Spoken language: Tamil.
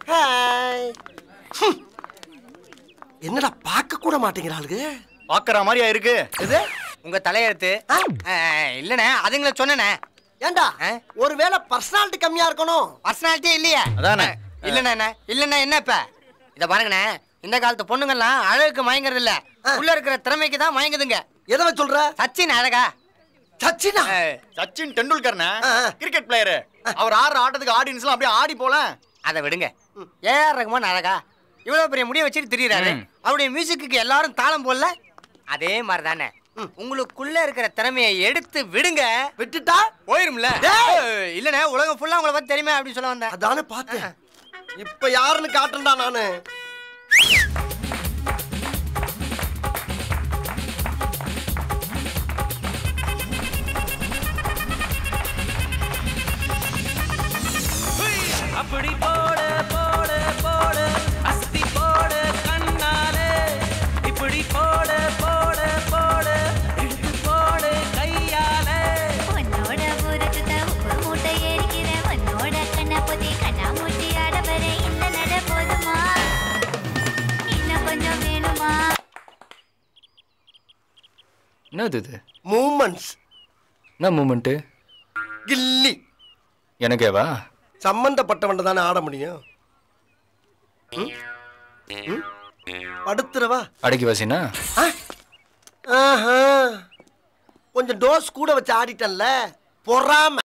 ஹாய் ஹம். என்னடா பார்க்க கூட மாட்டேங்கிறாளுங்க பாக்குற மாதிரியா இருக்கு இது உங்க தலையெழுத்து ஆ? அஹ், இல்லண்ணே அதுங்களை சொன்னேனே ஏண்டா ஆ? ஒருவேளை பர்சனாலிட்டி கம்மியா இருக்கணும் பர்சனாலிட்டியே இல்லையா அதானே. இல்லண்ணே என்ன இல்லண்ணே என்ன இப்ப இத பாருங்கண்ணே இந்த காலத்து பொண்ணுங்கெல்லாம் அழகுக்கு மயங்குறது இல்ல ஆ. உள்ள இருக்கிற திறமைக்கு தான் மயங்குதுங்க எதை வச்சு சொல்ற சச்சின் அழகா சச்சினா அஹ், சச்சின் டெண்டுல்கர்னே ஆ, ஆ. கிரிக்கெட் பிளேயர் அவர் ஆடுற ஆட்டத்துக்கு ஆடியன்ஸ் எல்லாம் அப்படியே ஆடி போல அதை விடுங்க ஏஆர் ரகுமான் அழகா இவ்வளவு பெரிய முடிய வச்சுட்டு திரியறாரு ம். அவருடைய மியூசிக்கு எல்லாரும் தாளம் போடல அதே மாதிரி தானே உங்களுக்குள்ள இருக்கிற திறமையை எடுத்து விடுங்க விட்டுட்டா போயிரும்ல டேய். அஹ், இல்லண்ணே உலகம் ஃபுல்லா உங்களை பத்தி தெரியுமே அப்படின்னு சொல்ல வந்தேன் அதானே பார்த்தேன் இப்ப யாருன்னு காட்டுறா நானு அப்படி போடு போடு போடு அஸ்தி போடு கண்ணாலே இப்படி போடு போடு போடு இழுத்து போடு கையாலே உன்னோட ஊருக்கு உப்பு மூட்டை ஏறிக்கிறேன் உன்னோட கண்ணை பொத்தி கண்ணா மூட்டி ஆட வர இந்த நட போதுமா இன்னும் கொஞ்சம் வேணுமா என்னது இது மூமெண்ட்ஸ் என்ன மூமெண்ட்டு கில்லி எனக்கேவா சம்பந்தப்பட்டவன் தானே ஆட முடியும் ம்? ம்? படுத்துறவா அடக்கி வாசினா ஆ? ஆஹா. கொஞ்சம் டோஸ் கூட வச்சு ஆடிட்டன்ல பொறாம